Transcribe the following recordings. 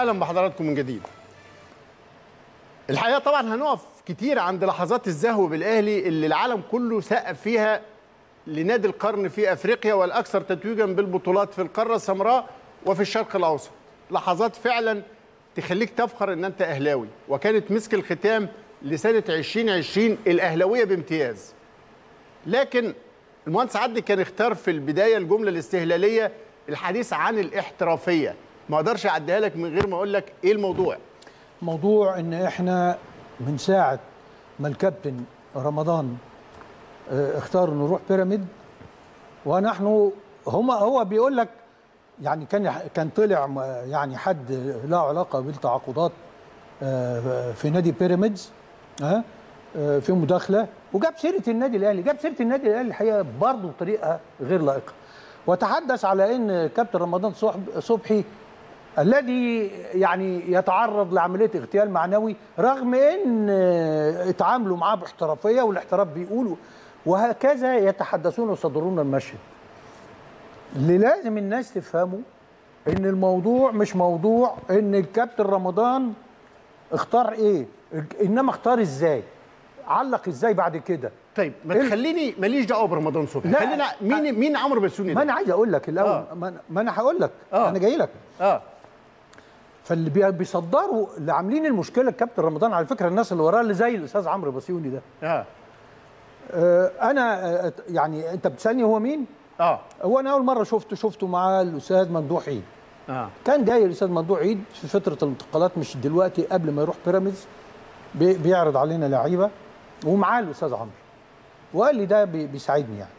اهلا بحضراتكم من جديد الحقيقه طبعا هنقف كتير عند لحظات الزهو بالاهلي اللي العالم كله سقف فيها لنادي القرن في افريقيا والاكثر تتويجا بالبطولات في القاره السمراء وفي الشرق الاوسط لحظات فعلا تخليك تفخر ان انت اهلاوي وكانت مسك الختام لسنه 2020 الاهلاويه بامتياز لكن المهندس عدلي كان اختار في البدايه الجمله الاستهلاليه الحديث عن الاحترافيه ما اقدرش اعديها لك من غير ما اقول لك ايه الموضوع موضوع ان احنا من ساعه ما الكابتن رمضان اه، اختار انه يروح بيراميد ونحن هما هو بيقول لك يعني كان كان طلع م- يعني حد له علاقه بالتعاقدات اه، في نادي بيراميدز ها اه، في مداخله وجاب سيره النادي الاهلي جاب سيره النادي الاهلي الحقيقه برضه بطريقه غير لائقه وتحدث على ان كابتن رمضان صحب- صبحي الذي يعني يتعرض لعمليه اغتيال معنوي رغم ان آه، اتعاملوا معاه باحترافيه والاحتراف بيقولوا وهكذا يتحدثون ويصدرون المشهد اللي لازم الناس تفهمه ان الموضوع مش موضوع ان الكابتن رمضان اختار ايه انما اختار ازاي علق ازاي بعد كده طيب ما إيه؟ تخليني ماليش دعوه برمضان صبحي لا. خلينا مين مين عمرو بسوني ما ده انا عايز اقول لك الاول آه. ما أنا- ما انا هقول لك آه. انا جاي لك اه فاللي بي- بيصدروا اللي عاملين المشكله الكابتن رمضان على فكره الناس اللي وراه اللي زي الاستاذ عمرو بسيوني ده اه آه، انا آه، يعني انت بتسالني هو مين اه هو انا اول مره شفته شفته مع الاستاذ ممدوح عيد اه كان جاي الاستاذ ممدوح عيد في فتره الانتقالات مش دلوقتي قبل ما يروح بيراميدز بي- بيعرض علينا لعيبه ومعاه الاستاذ عمرو وقال لي ده بي- بيساعدني يعني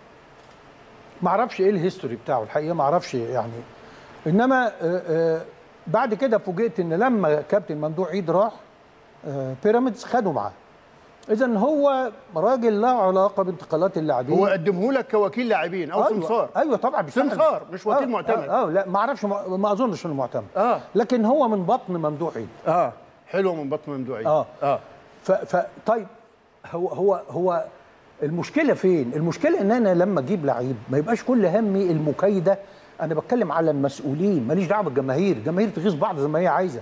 ما اعرفش ايه الهيستوري بتاعه الحقيقه ما اعرفش يعني انما آه، آه، بعد كده فوجئت ان لما كابتن ممدوح عيد راح آه، بيراميدز خدوا معاه اذا هو راجل له علاقه بانتقالات اللاعبين هو قدمه لك كوكيل لاعبين او سمسار ايوه طبعا بيشتغل. سمسار، مش وكيل معتمد. اه, آه لا ما اعرفش ما ما اظنش انه معتمد آه. لكن هو من بطن ممدوح عيد اه حلوه من بطن ممدوعين اه اه ف, ف طيب هو هو هو المشكله فين؟ المشكله ان انا لما اجيب لعيب ما يبقاش كل همي المكايده انا بتكلم على المسؤولين ماليش دعوه بالجماهير، الجماهير تغيظ بعض زي ما هي عايزه.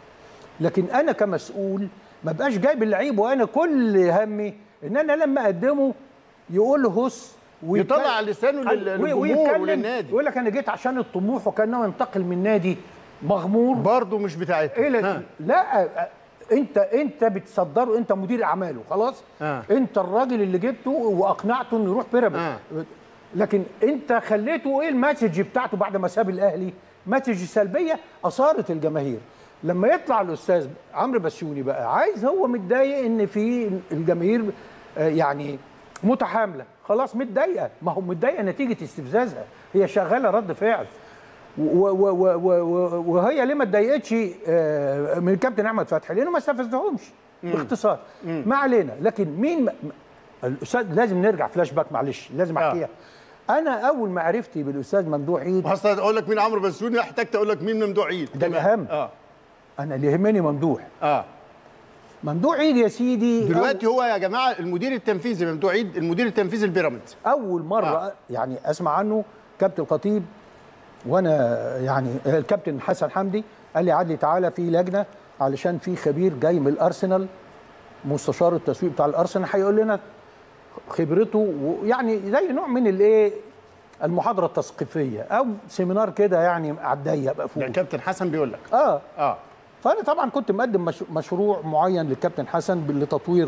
لكن انا كمسؤول ما بقاش جايب اللعيب وانا كل همي ان انا لما اقدمه يقول له هس ويتكلم- يطلع على لسانه لل- وي- للجمهور ويتكلم وللنادي. يقول لك انا جيت عشان الطموح وكانه ينتقل من نادي مغمور برضه مش بتاعتنا ايه لا, ها. لا انت انت بتصدره انت مدير اعماله خلاص آه. انت الراجل اللي جبته واقنعته انه يروح بيراميدز آه. لكن انت خليته ايه المسج بتاعته بعد ما ساب الاهلي مسج سلبيه اثارت الجماهير لما يطلع الاستاذ عمرو بسيوني بقى عايز هو متضايق ان في الجماهير آه، يعني متحامله خلاص متضايقه ما هو متضايقه نتيجه استفزازها هي شغاله رد فعل و- و- و- و- و- وهي ليه ما اتضايقتش آه، من الكابتن احمد فتحي لانه ما استفزهمش باختصار ما علينا لكن مين ما- الاستاذ لازم نرجع فلاش باك معلش لازم آه. احكيها انا اول معرفتي بالاستاذ ممدوح عيد اصل اقول لك مين عمرو بسوني احتجت اقول لك مين ممدوح عيد ده تمام. الأهم. اه انا اللي يهمني ممدوح اه ممدوح عيد يا سيدي دلوقتي هو يا جماعه المدير التنفيذي ممدوح عيد المدير التنفيذي البيراميدز اول مره آه. آه. يعني اسمع عنه كابتن الخطيب وانا يعني الكابتن حسن حمدي قال لي عدلي تعالى في لجنه علشان في خبير جاي من الارسنال مستشار التسويق بتاع الارسنال هيقول لنا خبرته ويعني زي نوع من الايه المحاضره التثقيفيه او سيمينار كده يعني على الضيق بقى فوق ده الكابتن حسن بيقول لك اه اه فانا طبعا كنت مقدم مش مشروع معين للكابتن حسن لتطوير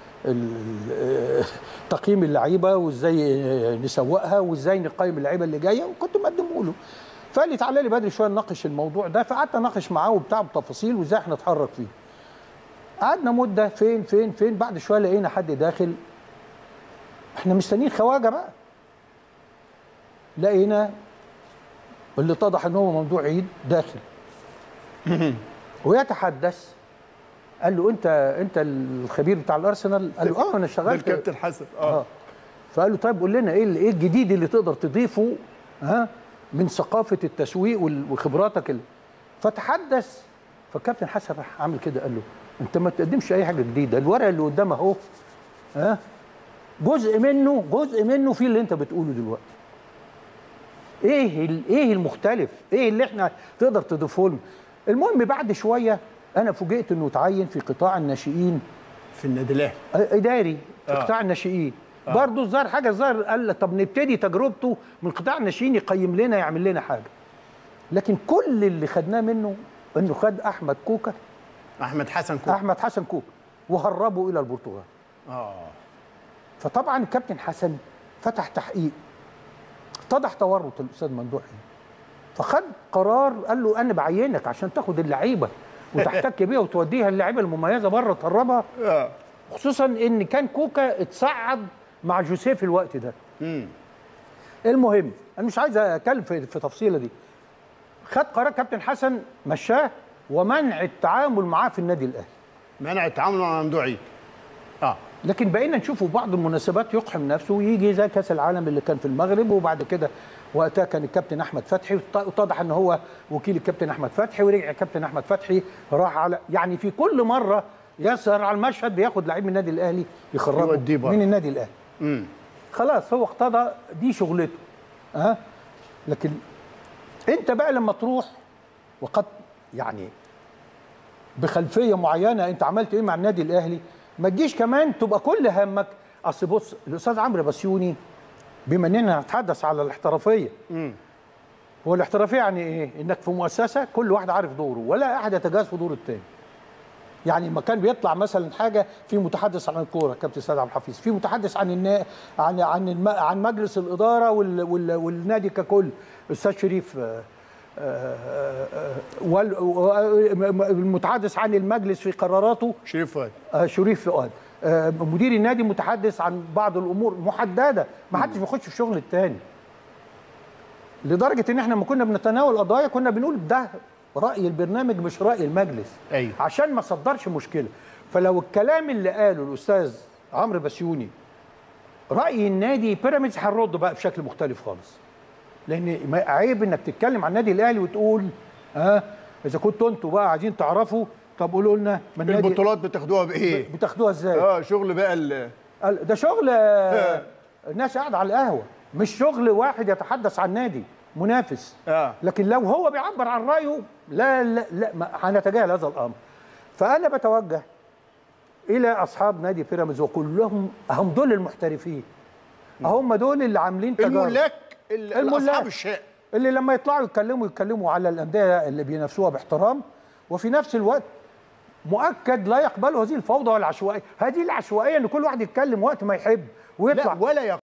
ال- آه، تقييم اللعيبه وازاي آه، نسوقها وازاي نقيم اللعيبه اللي جايه وكنت مقدمه له فقال لي تعالى لي بدري شويه نناقش الموضوع ده فقعدت اناقش معاه وبتاع بتفاصيل وازاي احنا نتحرك فيه قعدنا مده فين فين فين بعد شويه لقينا حد داخل احنا مستنيين خواجه بقى لقينا اللي اتضح ان هو موضوع عيد داخل ويتحدث قال له انت انت الخبير بتاع الارسنال قال له اه انا ده شغال في- الكابتن حسن اه اه فقال له طيب قول لنا ايه ال- ايه الجديد اللي تقدر تضيفه ها من ثقافه التسويق وال- وخبراتك ال- فتحدث فالكابتن حسن راح عامل كده قال له انت ما تقدمش اي حاجه جديده الورق اللي قدامك اهو ها جزء منه جزء منه فيه اللي انت بتقوله دلوقتي ايه ال- ايه المختلف ايه اللي احنا تقدر تضيفه لنا المهم بعد شويه انا فوجئت انه اتعين في قطاع الناشئين في النادي الاهلي اداري في آه. قطاع الناشئين برضه الظاهر حاجه الظاهر قال طب نبتدي تجربته من قطاع الناشئين يقيم لنا يعمل لنا حاجه لكن كل اللي خدناه منه انه خد احمد كوكا احمد حسن كوكا احمد حسن كوكا وهربه الى البرتغال اه فطبعا الكابتن حسن فتح تحقيق اتضح تورط الاستاذ ممدوح فخد قرار قال له انا بعينك عشان تاخد اللعيبه وتحتك بيها وتوديها اللعيبه المميزه بره تهربها اه خصوصا ان كان كوكا اتصعد مع جوزيه في الوقت ده امم المهم انا مش عايز اتكلم في في التفصيله دي خد قرار كابتن حسن مشاه ومنع التعامل معاه في النادي الاهلي منع التعامل مع ممدوح عيد اه لكن بقينا نشوفه في بعض المناسبات يقحم نفسه ويجي زي كاس العالم اللي كان في المغرب وبعد كده وقتها كان الكابتن احمد فتحي وط- واتضح ان هو وكيل الكابتن احمد فتحي ورجع الكابتن احمد فتحي راح على يعني في كل مره يسهر على المشهد بياخد لعيب من النادي الاهلي يخرجه يوديه بره. من النادي الاهلي امم خلاص هو اقتضى دي شغلته ها لكن انت بقى لما تروح وقد يعني بخلفيه معينه انت عملت ايه مع النادي الاهلي ما تجيش كمان تبقى كل همك اصل بص الاستاذ عمرو بسيوني بما اننا نتحدث على الاحترافيه امم هو الاحترافيه يعني ايه؟ انك في مؤسسه كل واحد عارف دوره ولا احد يتجاوز في دور التاني. يعني لما كان بيطلع مثلا حاجه في متحدث عن الكوره كابتن سيد عبد الحفيظ، في متحدث عن النا... عن عن الم... عن مجلس الاداره وال... وال... والنادي ككل استاذ شريف آه، آه، آه، وال... والمتحدث عن المجلس في قراراته شريف فؤاد آه، شريف فؤاد آه، مدير النادي متحدث عن بعض الامور محدده ما حدش بيخش في شغل التاني لدرجه ان احنا لما كنا بنتناول قضايا كنا بنقول ده راي البرنامج مش راي المجلس أيوة. عشان ما صدرش مشكله فلو الكلام اللي قاله الاستاذ عمرو بسيوني راي النادي بيراميدز هنرد بقى بشكل مختلف خالص لان ما- عيب انك تتكلم عن النادي الاهلي وتقول ها آه اذا كنتوا انتوا بقى عايزين تعرفوا طب قولوا لنا ما النادي البطولات بتاخدوها بايه؟ بتاخدوها ازاي؟ اه شغل بقى ال- قال ده شغل آه، الناس قاعده على القهوه مش شغل واحد يتحدث عن نادي منافس اه لكن لو هو بيعبر عن رايه لا لا لا ما- هنتجاهل هذا الامر فانا بتوجه الى اصحاب نادي بيراميدز وكلهم هم دول المحترفين هم دول اللي عاملين تجارب الملاك ال- الملاك. اصحاب الشاء اللي لما يطلعوا يتكلموا يتكلموا على الانديه اللي بينافسوها باحترام وفي نفس الوقت مؤكد لا يقبلوا هذه الفوضى والعشوائيه هذه العشوائيه ان كل واحد يتكلم وقت ما يحب ويطلع لا ولا